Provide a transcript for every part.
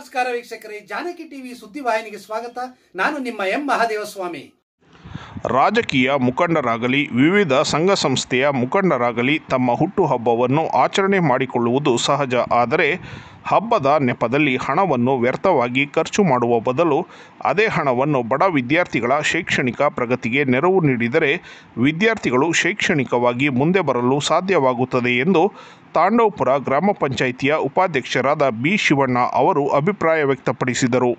ನಮಸ್ಕಾರ ವೀಕ್ಷಕರೇ ಜಾನಕಿ ಟಿವಿ ಸುದ್ದಿವಾಹಿನಿಗೆ ಸ್ವಾಗತ ನಾನು ನಿಮ್ಮ ಎಂ ಮಹಾದೇವಸ್ವಾಮಿ ರಾಜಕೀಯ ಮುಖಂಡರಾಗಲಿ ವಿವಿಧ ಸಂಘ ಸಂಸ್ಥೆಯ ಮುಖಂಡರಾಗಲಿ ತಮ್ಮ ಹುಟ್ಟುಹಬ್ಬವನ್ನು ಆಚರಣೆ ಮಾಡಿಕೊಳ್ಳುವುದು ಸಹಜ ಆದರೆ ಹಬ್ಬದ ನೆಪದಲ್ಲಿ ಹಣವನ್ನು ವ್ಯರ್ಥವಾಗಿ ಖರ್ಚು ಮಾಡುವ ಬದಲು ಅದೇ ಹಣವನ್ನು ಬಡ ವಿದ್ಯಾರ್ಥಿಗಳ ಶೈಕ್ಷಣಿಕ ಪ್ರಗತಿಗೆ ನೆರವು ನೀಡಿದರೆ ವಿದ್ಯಾರ್ಥಿಗಳು ಶೈಕ್ಷಣಿಕವಾಗಿ ಮುಂದೆ ಬರಲು ಸಾಧ್ಯವಾಗುತ್ತದೆ ಎಂದು ತಾಂಡವಪುರ ಗ್ರಾಮ ಪಂಚಾಯಿತಿಯ ಉಪಾಧ್ಯಕ್ಷರಾದ ಬಿ ಶಿವಣ್ಣ ಅವರು ಅಭಿಪ್ರಾಯ ವ್ಯಕ್ತಪಡಿಸಿದರು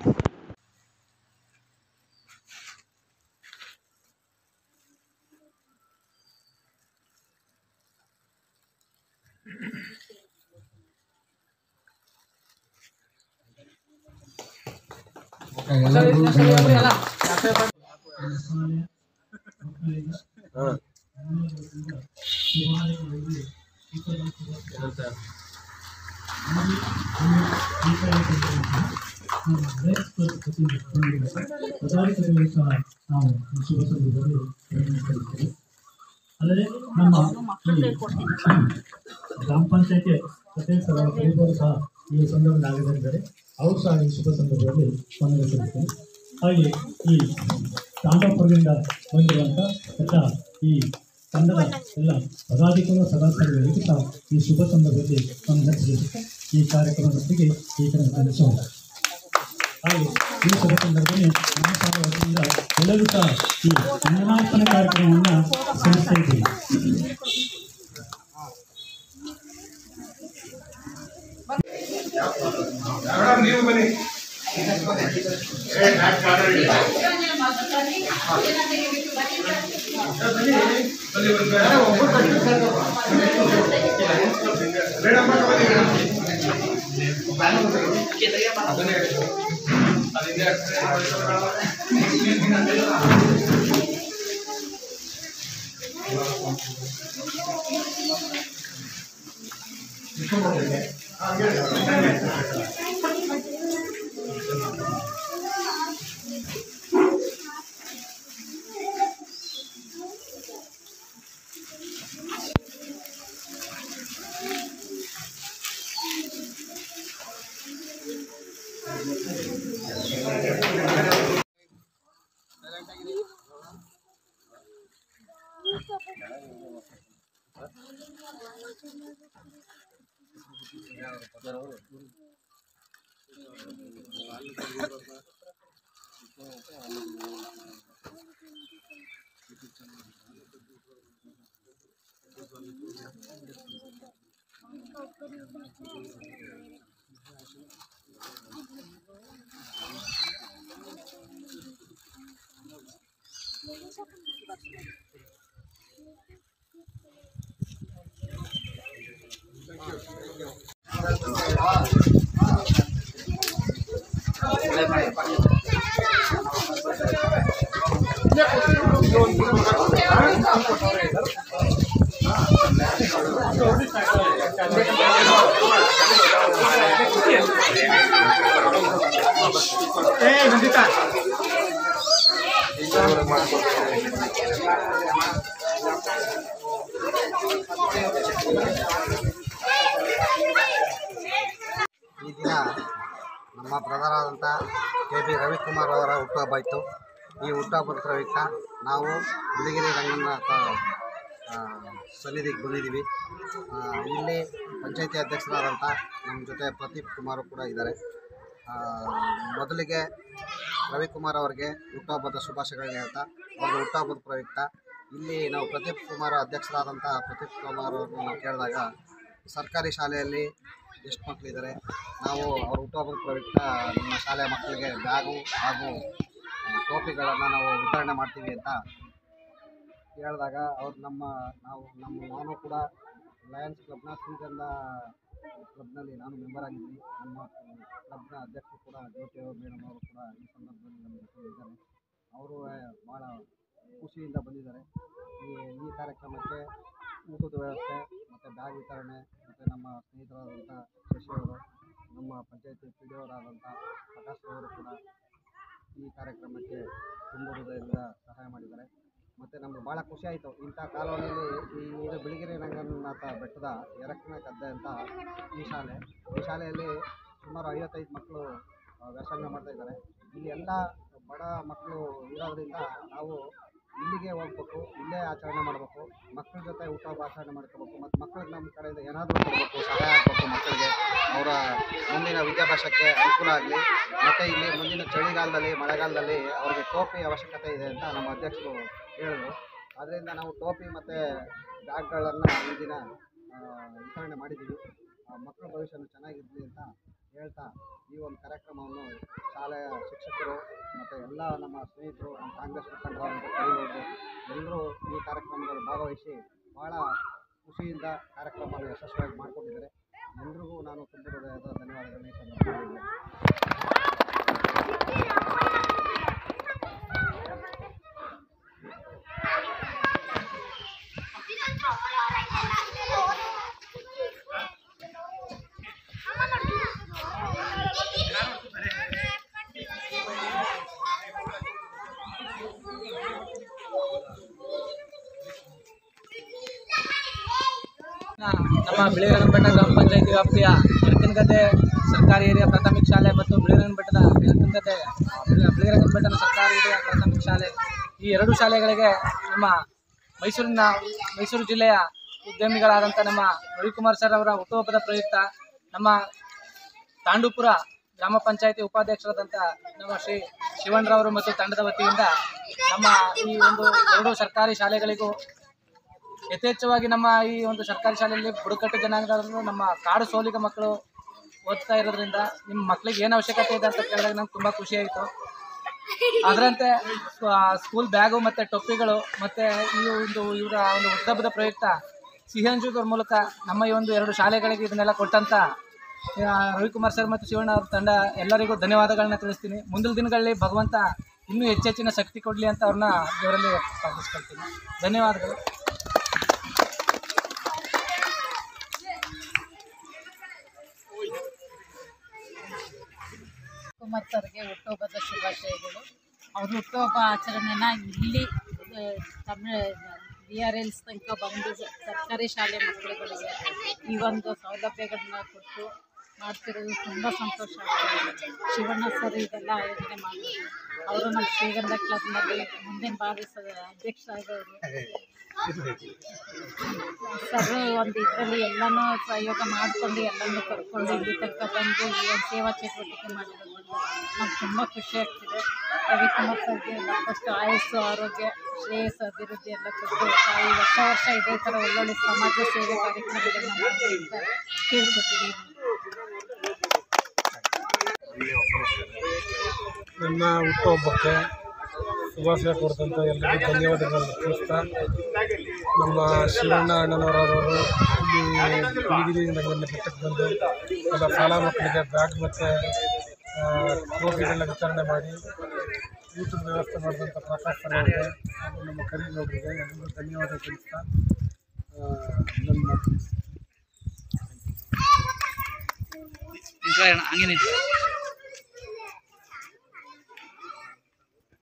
ಪದಾಧಿಕಾರಿಗಳು ಸಹ ನಾವು ಈ ಶುಭ ಸಂದರ್ಭದಲ್ಲಿ ಗಮನಿಸಲಿದ್ದೇವೆ ಅಲ್ಲದೆ ನಮ್ಮ ಈ ಗ್ರಾಮ ಪಂಚಾಯತಿ ಸದಸ್ಯರ ಪರಿವಾರ ಸಹ ಈ ಸಂದರ್ಭದಲ್ಲಿ ಆಗದಿದ್ದರೆ ಅವರು ಸಹ ಈ ಶುಭ ಸಂದರ್ಭದಲ್ಲಿ ವಂದನಿಸಲಿದ್ದೇನೆ ಹಾಗೆ ಈ ತಾಂಡಾಪುರದಿಂದ ಬಂದಿರುವಂಥ ಎಲ್ಲ ಈ ತಂಡದ ಎಲ್ಲ ಪದಾಧಿಕಾರಿಗಳು ಸದಸ್ಯರುಗಳಿಗೂ ಸಹ ಈ ಶುಭ ಸಂದರ್ಭದಲ್ಲಿ ವಂದನಿಸಲಿಕ್ಕೆ ಈ ಕಾರ್ಯಕ್ರಮದೊಂದಿಗೆ ಈ ಕಡೆ ನಡೆಸೋಣ ಹಾಗೆ ಈ ಶುಭ ಸಂದರ್ಭದಲ್ಲಿ ನಮ್ಮ ಶಾಲಾ ವತಿಯಿಂದ ಎಲ್ಲರೂ ಸಹ ಈ ಅನ್ನದಾಸನ ಕಾರ್ಯಕ್ರಮವನ್ನು ಸಲ್ಲಿಸ್ತಾ ಇದ್ದೀವಿ ಈ ದಿನ ನಮ್ಮ ಬ್ರದರಾದಂಥ ಕೆ ಬಿ ರವಿಕುಮಾರ್ ಅವರ ಹುಟ್ಟುಹಬ್ಬ ಇತ್ತು ಈ ಹುಟ್ಟುಹಬ್ಬದ ಪ್ರಯುಕ್ತ ನಾವು ಬಿಳಿಗಿರಿ ರಂಗನಾಥ ಆ, ಸನ್ನಿಧಿಗೆ ಬಂದಿದ್ದೀವಿ ಆ, ಇಲ್ಲಿ ಪಂಚಾಯತಿ ಅಧ್ಯಕ್ಷರಾದಂಥ ನಮ್ಮ ಜೊತೆ ಪ್ರದೀಪ್ ಕುಮಾರ್ ಕೂಡ ಇದ್ದಾರೆ ಆ, ಮೊದಲಿಗೆ ರವಿಕುಮಾರ್ ಅವರಿಗೆ ಹುಟ್ಟುಹಬ್ಬದ ಶುಭಾಶಯಗಳನ್ನ ಹೇಳ್ತಾ ಅವ್ರ ಹುಟ್ಟುಹಬ್ಬದ ಪ್ರಯುಕ್ತ ಇಲ್ಲಿ ನಾವು ಪ್ರದೀಪ್ ಕುಮಾರ್ ಅಧ್ಯಕ್ಷರಾದಂಥ ಪ್ರದೀಪ್ ಕುಮಾರ್ ಅವ್ರನ್ನ ನಾವು ಕೇಳಿದಾಗ ಸರ್ಕಾರಿ ಶಾಲೆಯಲ್ಲಿ ಎಷ್ಟು ಮಕ್ಕಳಿದ್ದಾರೆ ನಾವು ಅವ್ರ ಹುಟ್ಟುಹಬ್ಬದ ಪ್ರಯುಕ್ತ ನಮ್ಮ ಶಾಲೆಯ ಮಕ್ಕಳಿಗೆ ಬ್ಯಾಗು ಹಾಗೂ ಆ, ಟೋಪಿಗಳನ್ನು ನಾವು ವಿತರಣೆ ಮಾಡ್ತೀವಿ ಅಂತ ಹೇಳಿದಾಗ ಅವ್ರು ನಮ್ಮ ನಾವು ನಮ್ಮ ನಾನು ಕೂಡ ಲಯನ್ಸ್ ಕ್ಲಬ್ನ ಶ್ರೀಗಂಧ ಕ್ಲಬ್ನಲ್ಲಿ ನಾನು ಮೆಂಬರ್ ಆಗಿದ್ದೀನಿ ನಮ್ಮ ಕ್ಲಬ್ನ ಅಧ್ಯಕ್ಷರು ಕೂಡ ಜ್ಯೋತಿ ಅವ್ರ ಮೇಡಮ್ ಅವರು ಕೂಡ ಈ ಸಂದರ್ಭದಲ್ಲಿ ನಮ್ಮ ಜೊತೆ ಇದ್ದಾರೆ ಅವರು ಭಾಳ ಖುಷಿಯಿಂದ ಬಂದಿದ್ದಾರೆ ಈ ಈ ಕಾರ್ಯಕ್ರಮಕ್ಕೆ ಊಟದ ವ್ಯವಸ್ಥೆ ಮತ್ತು ಬ್ಯಾಗ್ ವಿತರಣೆ ಮತ್ತು ನಮ್ಮ ಸ್ನೇಹಿತರಾದಂಥ ಶಶಿ ಅವರು ನಮ್ಮ ಪಂಚಾಯತಿ ಪಿ ಡಿ ಅವರಾದಂಥ ಪ್ರಕಾಶ್ ಅವರು ಕೂಡ ಈ ಕಾರ್ಯಕ್ರಮಕ್ಕೆ ತುಂಬ ಹೃದಯದಿಂದ ಸಹಾಯ ಮಾಡಿದ್ದಾರೆ ಮತ್ತು ನಮ್ಗೆ ಭಾಳ ಖುಷಿ ಆಯಿತು ಇಂಥ ಕಾಲೋನಿಯಲ್ಲಿ ಈ ಇದು ಬಿಳಿಗಿರಿ ರಂಗನಾಥ ಬೆಟ್ಟದ ಎರಕನ ಗದ್ದೆ ಅಂತ ಈ ಶಾಲೆ ಈ ಶಾಲೆಯಲ್ಲಿ ಸುಮಾರು ಐವತ್ತೈದು ಮಕ್ಕಳು ಆ, ವ್ಯಾಸಂಗ ಮಾಡ್ತಾ ಇದ್ದಾರೆ ಇಲ್ಲಿ ಎಲ್ಲ ಬಡ ಮಕ್ಕಳು ಇರೋದ್ರಿಂದ ನಾವು ಇಲ್ಲಿಗೆ ಹೋಗ್ಬೇಕು ಇಲ್ಲೇ ಆಚರಣೆ ಮಾಡಬೇಕು ಮಕ್ಕಳ ಜೊತೆ ಹುಟ್ಟುಹಬ್ಬ ಆಚರಣೆ ಮಾಡ್ಕೋಬೇಕು ಮತ್ತು ಮಕ್ಕಳಿಗೆ ನಮ್ಮ ಕಡೆಯಿಂದ ಏನಾದರೂ ಕೊಡಬೇಕು ಸಹಾಯ ಆಗಬೇಕು ಮಕ್ಕಳಿಗೆ ಅವರ ಮುಂದಿನ ವಿದ್ಯಾಭ್ಯಾಸಕ್ಕೆ ಅನುಕೂಲ ಆಗಲಿ ಮತ್ತು ಇಲ್ಲಿ ಮುಂದಿನ ಚಳಿಗಾಲದಲ್ಲಿ ಮಳೆಗಾಲದಲ್ಲಿ ಅವರಿಗೆ ಟೋಪಿ ಅವಶ್ಯಕತೆ ಇದೆ ಅಂತ ನಮ್ಮ ಅಧ್ಯಕ್ಷರು ಹೇಳಿದ್ರು ಆದ್ದರಿಂದ ನಾವು ಟೋಪಿ ಮತ್ತು ಬ್ಯಾಗ್ಗಳನ್ನು ಈ ದಿನ ಆ, ವಿತರಣೆ ಮಾಡಿದ್ದೀವಿ ಆ, ಮಕ್ಕಳ ಭವಿಷ್ಯನ ಚೆನ್ನಾಗಿರಲಿ ಅಂತ ಹೇಳ್ತಾ ಈ ಒಂದು ಕಾರ್ಯಕ್ರಮವನ್ನು ಶಾಲೆಯ ಶಿಕ್ಷಕರು ಮತ್ತು ಎಲ್ಲ ನಮ್ಮ ಸ್ನೇಹಿತರು ನಮ್ಮ ಕಾಂಗ್ರೆಸ್ ಮುಖಂಡರು ಅಂತ ಕರೀಬೋದು ಎಲ್ಲರೂ ಈ ಕಾರ್ಯಕ್ರಮದಲ್ಲಿ ಭಾಗವಹಿಸಿ ಭಾಳ ಖುಷಿಯಿಂದ ಕಾರ್ಯಕ್ರಮವನ್ನು ಯಶಸ್ವಿಯಾಗಿ ಮಾಡಿಕೊಂಡಿದ್ದಾರೆ ಎಲ್ರಿಗೂ ನಾನು ತುಂಬ ಹೃದಯದ ಧನ್ಯವಾದಗಳನ್ನ ಈ ಸಂದರ್ಭದಲ್ಲಿ ಹೇಳ್ತೀನಿ. ನಮ್ಮ ಬಿಳಿರಂಗನಬೆಟ್ಟ ಗ್ರಾಮ ಪಂಚಾಯತಿ ವ್ಯಾಪ್ತಿಯ ಎರ್ಕನಗದ್ದೆ ಸರ್ಕಾರಿ ಹಿರಿಯ ಪ್ರಾಥಮಿಕ ಶಾಲೆ ಮತ್ತು ಬಿಳಿರಂಗನಬೆಟ್ಟದ ಎರ್ಕನಗದ್ದೆ ಬಿಳಿರಂಗನಬೆಟ್ಟನ ಸರ್ಕಾರಿ ಹಿರಿಯ ಪ್ರಾಥಮಿಕ ಶಾಲೆ ಈ ಎರಡು ಶಾಲೆಗಳಿಗೆ ನಮ್ಮ ಮೈಸೂರಿನ ಮೈಸೂರು ಜಿಲ್ಲೆಯ ಉದ್ಯಮಿಗಳಾದಂಥ ನಮ್ಮ ರವಿಕುಮಾರ್ ಸರ್ ಅವರ ಹುಟ್ಟುಹಬ್ಬದ ಪ್ರಯುಕ್ತ ನಮ್ಮ ತಾಂಡೂಪುರ ಗ್ರಾಮ ಪಂಚಾಯತಿ ಉಪಾಧ್ಯಕ್ಷರಾದಂಥ ನಮ್ಮ ಶ್ರೀ ಶಿವಣ್ರವರು ಮತ್ತು ತಂಡದ ವತಿಯಿಂದ ನಮ್ಮ ಈ ಒಂದು ಎರಡು ಸರ್ಕಾರಿ ಶಾಲೆಗಳಿಗೂ ಯಥೇಚ್ಛವಾಗಿ ನಮ್ಮ ಈ ಒಂದು ಸರ್ಕಾರಿ ಶಾಲೆಯಲ್ಲಿ ಬುಡಕಟ್ಟು ಜನಾಂಗದವರು ನಮ್ಮ ಕಾಡು ಸೋಲಿಗ ಮಕ್ಕಳು ಓದ್ತಾ ಇರೋದ್ರಿಂದ ನಿಮ್ಮ ಮಕ್ಕಳಿಗೆ ಏನು ಅವಶ್ಯಕತೆ ಇದೆ ಅಂತ ಕೇಳಿದಾಗ ನಂಗೆ ತುಂಬ ಖುಷಿ ಆಯಿತು ಅದರಂತೆ ಸ್ಕೂಲ್ ಬ್ಯಾಗು ಮತ್ತು ಟೊಪ್ಪಿಗಳು ಮತ್ತು ಈ ಒಂದು ಇವರ ಒಂದು ಹುಟ್ಟುಹಬ್ಬದ ಪ್ರಯುಕ್ತ ಸಿಹಿ ಹಂಚುವುದರ ಮೂಲಕ ನಮ್ಮ ಈ ಒಂದು ಎರಡು ಶಾಲೆಗಳಿಗೆ ಇದನ್ನೆಲ್ಲ ಕೊಟ್ಟಂಥ ಆ, ರವಿಕುಮಾರ್ ಸರ್ ಮತ್ತು ಶಿವಣ್ಣ ಅವ್ರ ತಂಡ ಎಲ್ಲರಿಗೂ ಧನ್ಯವಾದಗಳನ್ನ ತಿಳಿಸ್ತೀನಿ ಮುಂದಿನ ದಿನಗಳಲ್ಲಿ ಭಗವಂತ ಇನ್ನೂ ಹೆಚ್ಚೆಚ್ಚಿನ ಶಕ್ತಿ ಕೊಡಲಿ ಅಂತ ಅವ್ರನ್ನ ದೇವರಲ್ಲಿ ಪ್ರಾರ್ಥಿಸ್ಕೊಳ್ತೀನಿ ಧನ್ಯವಾದಗಳು ಕುಮಾರ್ ಸರ್ಗೆ ಹುಟ್ಟುಹಬ್ಬದ ಶುಭಾಶಯಗಳು ಅವ್ರ ಹುಟ್ಟುಹಬ್ಬ ಆಚರಣೆನ ಇಲ್ಲಿ ಆ, ತಮಿಳ್ ಬಿ ಆರ್ ಎಲ್ಸ್ ತನಕ ಬಂದು ಸ- ಸರ್ಕಾರಿ ಶಾಲೆ ಮಕ್ಕಳುಗಳಿಗೆ ಈ ಒಂದು ಸೌಲಭ್ಯಗಳನ್ನ ಕೊಟ್ಟು ಮಾಡ್ತಿರೋದು ತುಂಬ ಸಂತೋಷ ಆಗ್ತದೆ ಶಿವಣ್ಣ ಸರ್ ಇದೆಲ್ಲ ಆಯೋಜನೆ ಮಾಡಿದ್ರು ಅವರು ನಮ್ಮ ಶ್ರೀಗಂಧ ಕ್ಲಬ್ನಲ್ಲಿ ಮುಂದಿನ ಬಾರಿ ಸ ಅಧ್ಯಕ್ಷ ಆಗೋರು ಸರ್ ಒಂದು ಇದರಲ್ಲಿ ಎಲ್ಲನೂ ಸಹಯೋಗ ಮಾಡಿಕೊಂಡು ಎಲ್ಲನೂ ಕರ್ಕೊಂಡು ಇಲ್ಲಿ ತನಕ ಬಂದು ಈ ಒಂದು ಸೇವಾ ಚಟುವಟಿಕೆ ಮಾಡಿರೋದ್ರಿಂದ ನಮ್ಗೆ ತುಂಬ ಖುಷಿ ಆಗ್ತಿದೆ ರವಿಕುಮಾರ್ ಸರ್ಗೆ ಮತ್ತಷ್ಟು ಆಯಸ್ಸು ಆರೋಗ್ಯ ಶ್ರೇಯಸ್ಸು ಅಭಿವೃದ್ಧಿ ಎಲ್ಲ ಕೊಟ್ಟು ತಾಯಿ ವರ್ಷ ವರ್ಷ ಇದೇ ಥರ ಒಳ್ಳೊಳ್ಳೆ ಸಮಾಜ ಸೇವೆ ಕಾರ್ಯಕ್ರಮಗಳನ್ನ ಮಾಡಲಿ ಅಂತ ಕೇಳ್ಕೊತೀನಿ ನನ್ನ ಹುಟ್ಟುಹಬ್ಬಕ್ಕೆ ಶುಭಾಶಯ ಕೊಡ್ತಂತ ಎಲ್ಲರಿಗೂ ಧನ್ಯವಾದಗಳನ್ನು ತಿಳಿಸ್ತಾ ನಮ್ಮ ಶಿವಣ್ಣ ಅಣ್ಣನವರವರು ಇಲ್ಲಿ ಬಿಳಿಗಿರಿ ರಂಗನ ಬೆಟ್ಟಕ್ಕೆ ಬಂದು ಎಲ್ಲ ಶಾಲಾ ಮಕ್ಕಳಿಗೆ ಬ್ಯಾಗ್ ಮತ್ತು ಟ್ರೋಫಿಗಳನ್ನ ವಿತರಣೆ ಮಾಡಿ ಊಟದ ವ್ಯವಸ್ಥೆ ಮಾಡಿದಂಥ ಪ್ರಕಾಶ್ ಸರ್ ಅವರಿಗೆ ಹಾಗೂ ನಮ್ಮ ಕರೀಗೌಡರಿಗೆ ಎಲ್ಲರಿಗೂ ಧನ್ಯವಾದ ತಿಳಿಸ್ತಾ ಆ, ನನ್ನ ಮಾತು ಹಂಗೇನಿಲ್ಲ